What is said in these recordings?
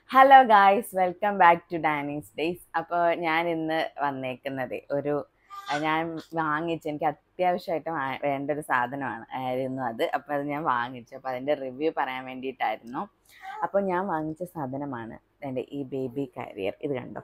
hello guys welcome back to ഡാനിങ്സ് days അപ്പോൾ ഞാൻ ഇന്ന് വന്നേക്കുന്നത് ഒരു അഹ് ഞാൻ വാങ്ങിച്ച് എനിക്ക് അത്യാവശ്യമായിട്ട് വാ- വേണ്ട ഒരു സാധനമാണ് ആയിരുന്നു അത് അപ്പോൾ അത് ഞാൻ വാങ്ങിച്ചു അപ്പോൾ അതിൻ്റെ റിവ്യൂ പറയാൻ വേണ്ടിയിട്ടായിരുന്നു അപ്പോൾ ഞാൻ വാങ്ങിച്ച സാധനമാണ് എൻ്റെ ഈ ബേബി കാരിയർ ഇത് കണ്ടോ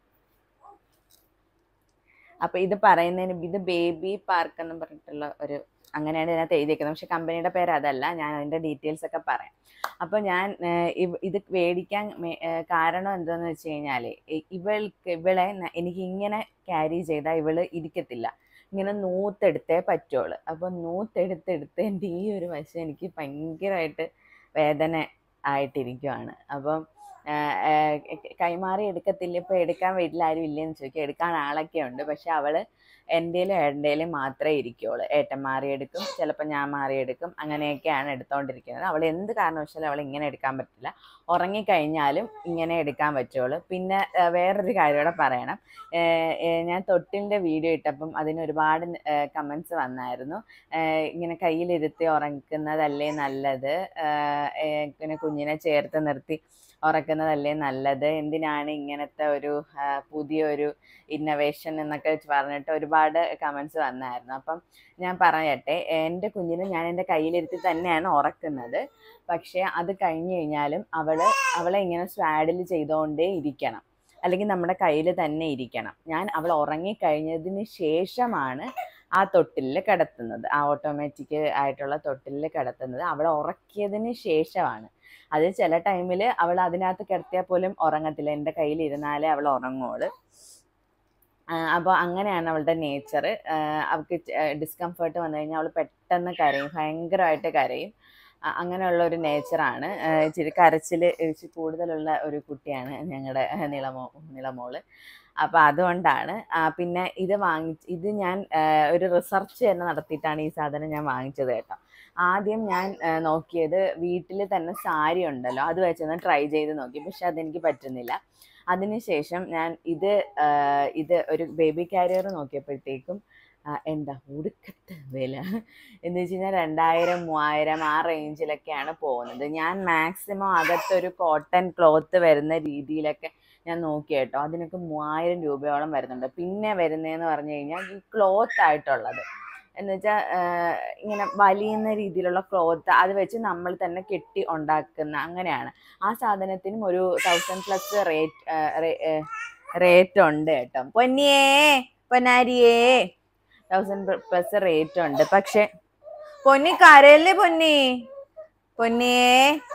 അപ്പോൾ ഇത് പറയുന്നതിന് ഇത് ബേബി പാർക്ക് എന്ന് പറഞ്ഞിട്ടുള്ള ഒരു അങ്ങനെയാണ് ഇതിനകത്ത് എഴുതിയേക്കുന്നത് പക്ഷെ കമ്പനിയുടെ പേര് അതല്ല ഞാൻ അതിൻ്റെ ഡീറ്റെയിൽസ് ഒക്കെ പറയാം അപ്പോൾ ഞാൻ ഏഹ്, ഇവ- ഇത് മേടിക്കാൻ മേ- ഏഹ്, കാരണം എന്താന്ന് വെച്ച് കഴിഞ്ഞാൽ ഇവൾക്ക് ഇവളെ ന- എനിക്ക് ഇങ്ങനെ ക്യാരി ചെയ്താൽ ഇവള് ഇരിക്കത്തില്ല ഇങ്ങനെ നൂത്തെടുത്തേ പറ്റുള്ളൂ അപ്പോൾ നൂത്തെടുത്തെടുത്ത് എൻ്റെ ഈ ഒരു വശം എനിക്ക് ഭയങ്കരമായിട്ട് വേദന ആയിട്ടിരിക്കുവാണ് അപ്പം ആഹ് ആഹ് കൈമാറി എടുക്കത്തില്ല ഇപ്പോൾ എടുക്കാൻ വീട്ടിൽ ആരും ഇല്ലെന്ന് ചോദിക്കും എടുക്കാൻ ആളൊക്കെ ഉണ്ട് പക്ഷെ അവള് എൻ്റെയിലും ഏട്ടൻ്റെയിലും മാത്രമേ ഇരിക്കുള്ളൂ ഏട്ടൻ മാറിയെടുക്കും ചിലപ്പോൾ ഞാൻ മാറിയെടുക്കും അങ്ങനെയൊക്കെയാണ് എടുത്തുകൊണ്ടിരിക്കുന്നത് അവൾ എന്ത് കാരണവശാലും അവൾ ഇങ്ങനെ എടുക്കാൻ പറ്റില്ല ഉറങ്ങിക്കഴിഞ്ഞാലും ഇങ്ങനെ എടുക്കാൻ പറ്റുള്ളൂ പിന്നെ ആഹ് വേറൊരു കാര്യം കൂടെ പറയണം ഏഹ് ഏഹ് ഞാൻ തൊട്ടിലിൻ്റെ വീഡിയോ ഇട്ടപ്പം അതിന് ഒരുപാട് കമൻസ് വന്നായിരുന്നു ഏഹ് ഇങ്ങനെ കയ്യിലിരുത്തി ഉറക്കുന്നതല്ലേ നല്ലത് ആഹ് ഏഹ് പിന്നെ കുഞ്ഞിനെ ചേർത്ത് നിർത്തി ഉറക്കുന്നതല്ലേ നല്ലത് എന്തിനാണ് ഇങ്ങനത്തെ ഒരു ആഹ് പുതിയൊരു ഇന്നവേഷൻ എന്നൊക്കെ വെച്ച് പറഞ്ഞിട്ട് ഒരുപാട് കമൻസ് വന്നായിരുന്നു അപ്പം ഞാൻ പറയട്ടെ എൻ്റെ കുഞ്ഞിനെ ഞാൻ എൻ്റെ കയ്യിലിരുത്തി തന്നെയാണ് ഉറക്കുന്നത് പക്ഷേ അത് കഴിഞ്ഞ് കഴിഞ്ഞാലും അവൾ അവളെ ഇങ്ങനെ സ്വാഡിൽ ചെയ്തുകൊണ്ടേ ഇരിക്കണം അല്ലെങ്കിൽ നമ്മുടെ കയ്യിൽ തന്നെ ഇരിക്കണം ഞാൻ അവൾ ഉറങ്ങിക്കഴിഞ്ഞതിന് ശേഷമാണ് ആ തൊട്ടിലിൽ കിടത്തുന്നത് ആ ഓട്ടോമാറ്റിക് ആയിട്ടുള്ള തൊട്ടിലിൽ കിടത്തുന്നത് അവളെ ഉറക്കിയതിന് ശേഷമാണ് അത് ചില ടൈമിൽ അവൾ അതിനകത്ത് കിടത്തിയാൽ പോലും ഉറങ്ങത്തില്ല എൻ്റെ കയ്യിൽ ഇരുന്നാലേ അവൾ ഉറങ്ങുള്ളൂ അപ്പോൾ അങ്ങനെയാണ് അവളുടെ നേച്ചർ അവൾക്ക് ഡിസ്കംഫേർട്ട് വന്നു കഴിഞ്ഞാൽ അവൾ പെട്ടെന്ന് കരയും ഭയങ്കരമായിട്ട് കരയും ആ, അങ്ങനെയുള്ള ഒരു നേച്ചറാണ് ഇച്ചിരി കരച്ചിൽ ഇച്ചിരി കൂടുതലുള്ള ഒരു കുട്ടിയാണ് ഞങ്ങളുടെ നിളമോ നിളമോള് അപ്പോൾ അതുകൊണ്ടാണ് ആ, പിന്നെ ഇത് വാങ്ങി ഇത് ഞാൻ ആ, ഒരു റിസർച്ച് തന്നെ നടത്തിയിട്ടാണ് ഈ സാധനം ഞാൻ വാങ്ങിച്ചത് കേട്ടോ ആദ്യം ഞാൻ ആ, നോക്കിയത് വീട്ടിൽ തന്നെ സാരി ഉണ്ടല്ലോ അത് വെച്ചൊന്ന് ട്രൈ ചെയ്ത് നോക്കി പക്ഷെ അതെനിക്ക് പറ്റുന്നില്ല അതിനുശേഷം ഞാൻ ഇത് ആ, ഇത് ഒരു ബേബി കാരിയർ നോക്കിയപ്പോഴത്തേക്കും ആ, എന്താ ഒടുക്കത്തെ വില എന്ന് വെച്ച് കഴിഞ്ഞാൽ രണ്ടായിരം മൂവായിരം ആ റേഞ്ചിലൊക്കെയാണ് പോകുന്നത് ഞാൻ മാക്സിമം അകത്തൊരു കോട്ടൺ ക്ലോത്ത് വരുന്ന രീതിയിലൊക്കെ ഞാൻ നോക്കി കേട്ടോ അതിനൊക്കെ മൂവായിരം രൂപയോളം വരുന്നുണ്ട് പിന്നെ വരുന്നതെന്ന് പറഞ്ഞു കഴിഞ്ഞാൽ ഈ ക്ലോത്ത് ആയിട്ടുള്ളത് എന്ന് വെച്ചാൽ ഇങ്ങനെ വലിയുന്ന രീതിയിലുള്ള ക്ലോത്ത് അത് വെച്ച് നമ്മൾ തന്നെ കെട്ടി ഉണ്ടാക്കുന്ന അങ്ങനെയാണ് ആ സാധനത്തിനും ഒരു തൗസൻഡ് പ്ലസ് റേറ്റ് റേറ്റ് ഉണ്ട് കേട്ടോ പൊന്നിയേ പൊന്നാരിയേ തൗസൻഡ് പ്ലസ് റേറ്റ് ഉണ്ട് പക്ഷെ പൊന്നി കരയല്ലേ പൊന്നി പൊന്നിയേ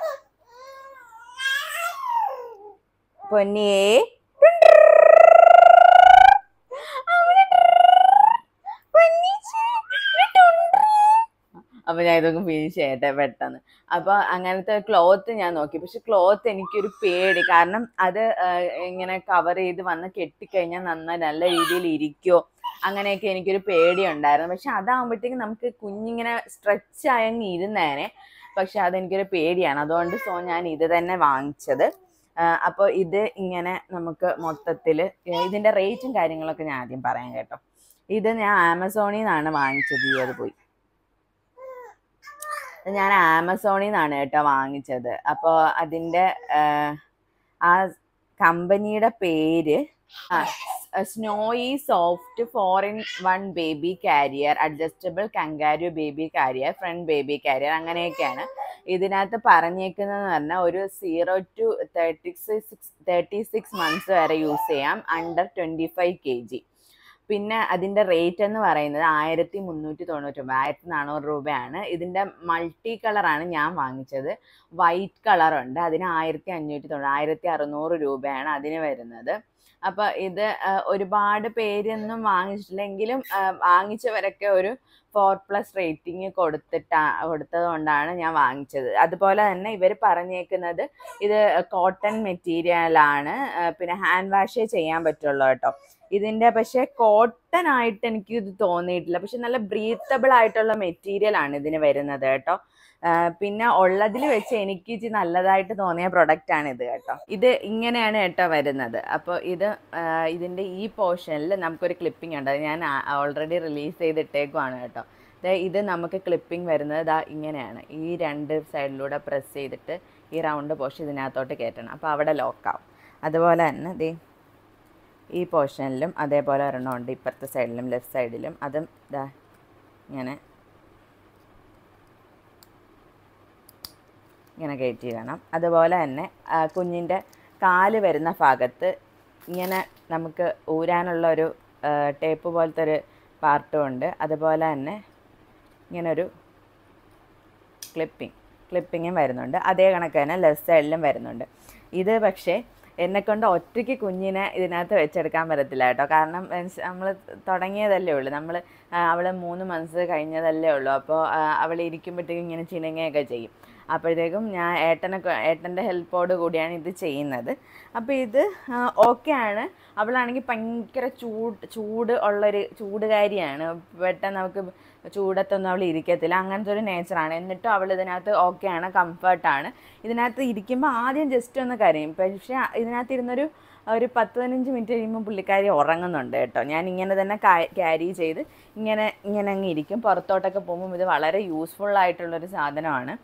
പൊന്നിയേ അപ്പൊ ഞാൻ ഇതൊക്കെ ഫിനിഷ് ചെയ്യട്ടെ പെട്ടെന്ന് അപ്പൊ അങ്ങനത്തെ ക്ലോത്ത് ഞാൻ നോക്കി പക്ഷെ ക്ലോത്ത് എനിക്കൊരു പേടി കാരണം അത് ആ, ഇങ്ങനെ കവർ ചെയ്ത് വന്ന് കെട്ടിക്കഴിഞ്ഞാൽ നന്നായി നല്ല രീതിയിൽ ഇരിക്കുമോ അങ്ങനെയൊക്കെ എനിക്കൊരു പേടി ഉണ്ടായിരുന്നു പക്ഷെ അതാകുമ്പോഴത്തേക്കും നമുക്ക് കുഞ്ഞിങ്ങനെ സ്ട്രെച്ച് ആയങ്ങ് ഇരുന്നേനെ പക്ഷെ അതെനിക്കൊരു പേടിയാണ് അതുകൊണ്ട് സോ ഞാൻ ഇത് തന്നെ വാങ്ങിച്ചത് അപ്പോൾ ഇത് ഇങ്ങനെ നമുക്ക് മൊത്തത്തിൽ ഇതിൻ്റെ റേറ്റും കാര്യങ്ങളൊക്കെ ഞാൻ ആദ്യം പറയാം കേട്ടോ ഇത് ഞാൻ ആമസോണിൽ നിന്നാണ് വാങ്ങിച്ചത് ഈ അത് പോയി ഇത് ഞാൻ ആമസോണിൽ നിന്നാണ് കേട്ടോ വാങ്ങിച്ചത് അപ്പോൾ അതിൻ്റെ ആ കമ്പനിയുടെ പേര് Snowy soft four in one baby carrier adjustable kangaroo baby carrier front baby carrier അങ്ങനെയൊക്കെയാണ് ഇതിനകത്ത് പറഞ്ഞേക്കുന്നതെന്ന് പറഞ്ഞാൽ ഒരു zero to thirty six thirty six months വരെ യൂസ് ചെയ്യാം under twenty five K G പിന്നെ അതിൻ്റെ റേറ്റ് എന്ന് പറയുന്നത് ആയിരത്തി മുന്നൂറ്റി തൊണ്ണൂറ്റി ഒമ്പത് ആയിരത്തി നാനൂറ് രൂപയാണ് ഇതിൻ്റെ മൾട്ടി കളറാണ് ഞാൻ വാങ്ങിച്ചത് വൈറ്റ് കളറുണ്ട് അതിന് ആയിരത്തി അഞ്ഞൂറ്റി തൊണ്ണൂറ് ആയിരത്തി അറുന്നൂറ് രൂപയാണ് അതിന് വരുന്നത് അപ്പോൾ ഇത് ആ, ഒരുപാട് പേരൊന്നും വാങ്ങിച്ചിട്ടില്ലെങ്കിലും ആ, വാങ്ങിച്ചവരൊക്കെ ഒരു ഫോർ പ്ലസ് റേറ്റിംഗ് കൊടുത്തിട്ടാ കൊടുത്തത് കൊണ്ടാണ് ഞാൻ വാങ്ങിച്ചത് അതുപോലെ തന്നെ ഇവർ പറഞ്ഞേക്കുന്നത് ഇത് കോട്ടൺ മെറ്റീരിയലാണ് പിന്നെ ഹാൻഡ് വാഷേ ചെയ്യാൻ പറ്റുള്ളൂ കേട്ടോ ഇതിൻ്റെ പക്ഷേ കോട്ടൺ ആയിട്ട് എനിക്ക് ഇത് തോന്നിയിട്ടില്ല പക്ഷെ നല്ല ബ്രീത്തബിൾ ആയിട്ടുള്ള മെറ്റീരിയൽ ആണ് ഇതിന് വരുന്നത് കേട്ടോ ആ, പിന്നെ ഉള്ളതിൽ വെച്ച് എനിക്ക് ഇച്ചിരി നല്ലതായിട്ട് തോന്നിയ പ്രൊഡക്റ്റ് ആണ് ഇത് കേട്ടോ ഇത് ഇങ്ങനെയാണ് കേട്ടോ വരുന്നത് അപ്പോൾ ഇത് ആ, ഇതിൻ്റെ ഈ പോർഷനിൽ നമുക്കൊരു ക്ലിപ്പിംഗ് ഉണ്ട് അത് ഞാൻ ഓൾറെഡി റിലീസ് ചെയ്തിട്ടേക്കുവാണ് കേട്ടോ ദേ ഇത് നമുക്ക് ക്ലിപ്പിംഗ് വരുന്നത് ദാ ഇങ്ങനെയാണ് ഈ രണ്ട് സൈഡിലൂടെ പ്രസ് ചെയ്തിട്ട് ഈ റൗണ്ട് പോർഷൻ ഇതിനകത്തോട്ട് കയറ്റണം അപ്പോൾ അവിടെ ലോക്കാവും അതുപോലെ തന്നെ ദേ ഈ പോർഷനിലും അതേപോലെ ഒരെണ്ണം ഉണ്ട് ഇപ്പുറത്തെ സൈഡിലും ലെഫ്റ്റ് സൈഡിലും അതും ഇതാ ഇങ്ങനെ ഇങ്ങനെ കയറ്റി വേണം അതുപോലെ തന്നെ ആ, കുഞ്ഞിൻ്റെ കാല് വരുന്ന ഭാഗത്ത് ഇങ്ങനെ നമുക്ക് ഊരാനുള്ള ഒരു ആ, ടേപ്പ് പോലത്തെ ഒരു പാർട്ടും ഉണ്ട് അതുപോലെ തന്നെ ഇങ്ങനൊരു ക്ലിപ്പിംഗ് ക്ലിപ്പിങ്ങും വരുന്നുണ്ട് അതേ കണക്ക് തന്നെ ലെഫ്റ്റ് സൈഡിലും വരുന്നുണ്ട് ഇത് പക്ഷേ എന്നെക്കൊണ്ട് ഒറ്റയ്ക്ക് കുഞ്ഞിനെ ഇതിനകത്ത് വെച്ചെടുക്കാൻ പറ്റത്തില്ല കേട്ടോ കാരണം നമ്മൾ തുടങ്ങിയതല്ലേ ഉള്ളൂ നമ്മൾ അവൾ മൂന്ന് മന്ത്സ് കഴിഞ്ഞതല്ലേ ഉള്ളൂ അപ്പോൾ അവൾ ഇരിക്കുമ്പോഴത്തേക്കും ഇങ്ങനെ ചിണുങ്ങയൊക്കെ ചെയ്യും അപ്പോഴത്തേക്കും ഞാൻ ഏട്ടനെ കൊ- ഏട്ടൻ്റെ ഹെൽപ്പോട് കൂടിയാണ് ഇത് ചെയ്യുന്നത് അപ്പോൾ ഇത് ഓക്കെ ആണ് അവളാണെങ്കിൽ ഭയങ്കര ചൂട് ചൂട് ഉള്ളൊരു ചൂടുകാരിയാണ് പെട്ടെന്ന് നമുക്ക് ചൂടത്തൊന്നും അവൾ ഇരിക്കത്തില്ല അങ്ങനത്തെ ഒരു നേച്ചറാണ് എന്നിട്ടും അവൾ ഇതിനകത്ത് ഓക്കെയാണ് കംഫർട്ടാണ് ഇതിനകത്ത് ഇരിക്കുമ്പോൾ ആദ്യം ജസ്റ്റ് ഒന്ന് കരയും പക്ഷേ ഇതിനകത്ത് ഇരുന്നൊരു ഒരു പത്ത് പതിനഞ്ച് മിനിറ്റ് കഴിയുമ്പോൾ പുള്ളിക്കാരി ഉറങ്ങുന്നുണ്ട് കേട്ടോ ഞാൻ ഇങ്ങനെ തന്നെ ക്യാരി ചെയ്ത് ഇങ്ങനെ ഇങ്ങനെ അങ്ങ് ഇരിക്കും പുറത്തോട്ടൊക്കെ പോകുമ്പോൾ ഇത് വളരെ യൂസ്ഫുൾ ആയിട്ടുള്ളൊരു സാധനമാണ്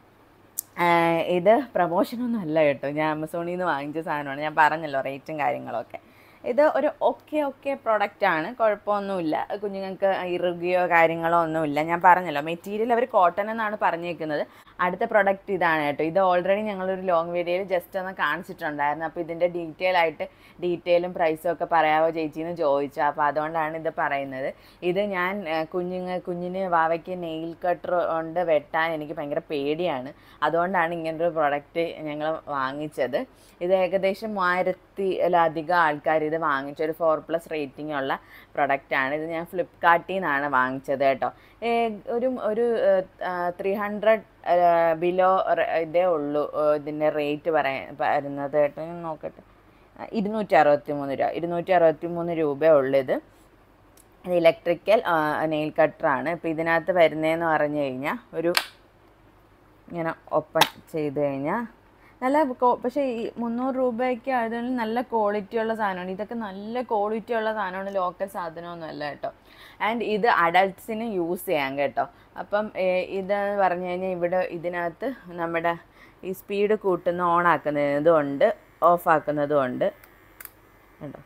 ആഹ് ഇത് പ്രമോഷനൊന്നും അല്ല കേട്ടോ ഞാൻ ആമസോണിൽ നിന്ന് വാങ്ങിച്ച സാധനമാണ് ഞാൻ പറഞ്ഞല്ലോ റേറ്റും കാര്യങ്ങളൊക്കെ ഇത് ഒരു ഓക്കെ ഓക്കെ പ്രൊഡക്റ്റ് ആണ് കുഴപ്പമൊന്നുമില്ല കുഞ്ഞുങ്ങൾക്ക് ഇറുകിയോ കാര്യങ്ങളോ ഒന്നുമില്ല ഞാൻ പറഞ്ഞല്ലോ മെറ്റീരിയൽ അവർ കോട്ടൺ എന്നാണ് പറഞ്ഞേക്കുന്നത് അടുത്ത പ്രൊഡക്റ്റ് ഇതാണ് കേട്ടോ ഇത് ഓൾറെഡി ഞങ്ങളൊരു ലോങ് വീഡിയോയിൽ ജസ്റ്റ് ഒന്ന് കാണിച്ചിട്ടുണ്ടായിരുന്നു അപ്പോൾ ഇതിൻ്റെ ഡീറ്റെയിൽ ആയിട്ട് ഡീറ്റെയിലും പ്രൈസും ഒക്കെ പറയാവോ ചേച്ചിന്ന് ചോദിച്ചു അപ്പോൾ അതുകൊണ്ടാണ് ഇത് പറയുന്നത് ഇത് ഞാൻ ഏഹ്, കുഞ്ഞുങ്ങ കുഞ്ഞിന് വാവയ്ക്ക് നെയിൽ കട്ടർ കൊണ്ട് വെട്ടാൻ എനിക്ക് ഭയങ്കര പേടിയാണ് അതുകൊണ്ടാണ് ഇങ്ങനൊരു പ്രൊഡക്റ്റ് ഞങ്ങൾ വാങ്ങിച്ചത് ഇത് ഏകദേശം മൂവായിരത്തിലധികം ആൾക്കാർ ഇത് വാങ്ങിച്ച ഒരു ഫോർ പ്ലസ് റേറ്റിംഗ് ഉള്ള പ്രൊഡക്റ്റാണ് ഇത് ഞാൻ ഫ്ലിപ്കാർട്ടിൽ നിന്നാണ് വാങ്ങിച്ചത് കേട്ടോ ഏ, ഒരു ഒരു ത്രീ ഹൺഡ്രഡ് ബിലോ ഇതേ ഉള്ളൂ ഏഹ്, ഇതിൻ്റെ റേറ്റ് പറയാൻ വരുന്നത് കേട്ടോ ഞാൻ നോക്കട്ടെ ആ, ഇരുന്നൂറ്റി അറുപത്തി മൂന്ന് രൂപ ഇരുന്നൂറ്റി അറുപത്തി മൂന്ന് രൂപയേ ഉള്ളൂ ഇത് ഇത് ഇലക്ട്രിക്കൽ നെയിൽ കട്ടറാണ് ഇപ്പോൾ ഇതിനകത്ത് വരുന്നതെന്ന് പറഞ്ഞു കഴിഞ്ഞാൽ ഒരു ഇങ്ങനെ ഓപ്പൺ ചെയ്ത് കഴിഞ്ഞാൽ നല്ല കോ- പക്ഷേ ഈ മുന്നൂറ് രൂപയ്ക്ക് ആയതുകൊണ്ട് നല്ല ക്വാളിറ്റി ഉള്ള സാധനമാണ് ഇതൊക്കെ നല്ല ക്വാളിറ്റി ഉള്ള സാധനമാണ് ലോക്കൽ സാധനമൊന്നും അല്ല കേട്ടോ ആൻഡ് ഇത് അഡൾട്ട്സിന് യൂസ് ചെയ്യാം കേട്ടോ അപ്പം ഏഹ്, ഇതെന്ന് പറഞ്ഞു കഴിഞ്ഞാൽ ഇവിടെ ഇതിനകത്ത് നമ്മുടെ ഈ സ്പീഡ് കൂട്ടുന്ന ഓൺ ആക്കുന്നതും ഉണ്ട് ഓഫ് ആക്കുന്നതും ഉണ്ട് കേട്ടോ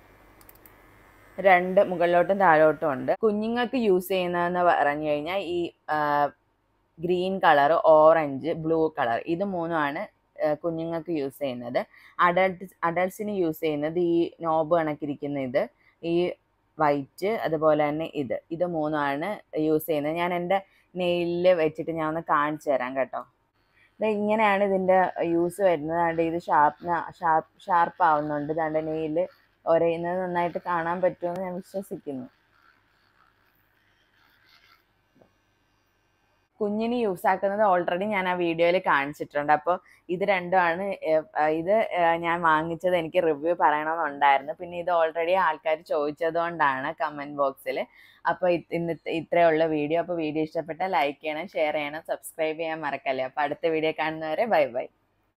രണ്ട് മുകളിലോട്ടും താഴോട്ടും ഉണ്ട് കുഞ്ഞുങ്ങൾക്ക് യൂസ് ചെയ്യുന്നതെന്ന് പറഞ്ഞു കഴിഞ്ഞാൽ ഈ green colour orange blue colour ഇത് മൂന്നുമാണ് ആ, കുഞ്ഞുങ്ങൾക്ക് യൂസ് ചെയ്യുന്നത് അഡൾട്ട് അഡൾട്ട്സിന് യൂസ് ചെയ്യുന്നത് ഈ നോബ് കണക്കിരിക്കുന്ന ഇത് ഈ വൈറ്റ് അതുപോലെ തന്നെ ഇത് ഇത് മൂന്നുമാണ് യൂസ് ചെയ്യുന്നത് ഞാൻ എൻ്റെ നെയിലിൽ വെച്ചിട്ട് ഞാൻ ഒന്ന് കാണിച്ചു തരാം കേട്ടോ ഇത് ഇങ്ങനെയാണ് ഇതിൻ്റെ യൂസ് വരുന്നത് അതുകൊണ്ട് ഇത് ഷാർപ്പ് ഷാർപ്പ് ഷാർപ്പ് ആവുന്നുണ്ട് ഇതാണ്ട് നെയിൽ ഒരയുന്നത് നന്നായിട്ട് കാണാൻ പറ്റുമെന്ന് ഞാൻ വിശ്വസിക്കുന്നു കുഞ്ഞിന് യൂസ് ആക്കുന്നത് ഓൾറെഡി ഞാൻ ആ വീഡിയോയിൽ കാണിച്ചിട്ടുണ്ട് അപ്പോൾ ഇത് രണ്ടുമാണ് ഏഹ്, ആഹ് ഇത് ഏഹ്, ഞാൻ വാങ്ങിച്ചത് എനിക്ക് റിവ്യൂ പറയണമെന്നുണ്ടായിരുന്നു പിന്നെ ഇത് ഓൾറെഡി ആൾക്കാർ ചോദിച്ചത് കൊണ്ടാണ് കമൻറ്റ് ബോക്സിൽ അപ്പോൾ ഇന്നത്തെ ഇത്രയേ ഉള്ള വീഡിയോ അപ്പോൾ വീഡിയോ ഇഷ്ടപ്പെട്ടാൽ ലൈക്ക് ചെയ്യണം ഷെയർ ചെയ്യണം സബ്സ്ക്രൈബ് ചെയ്യാൻ മറക്കല്ലേ അപ്പോൾ അടുത്ത വീഡിയോ കാണുന്നവരെ ബൈ ബൈ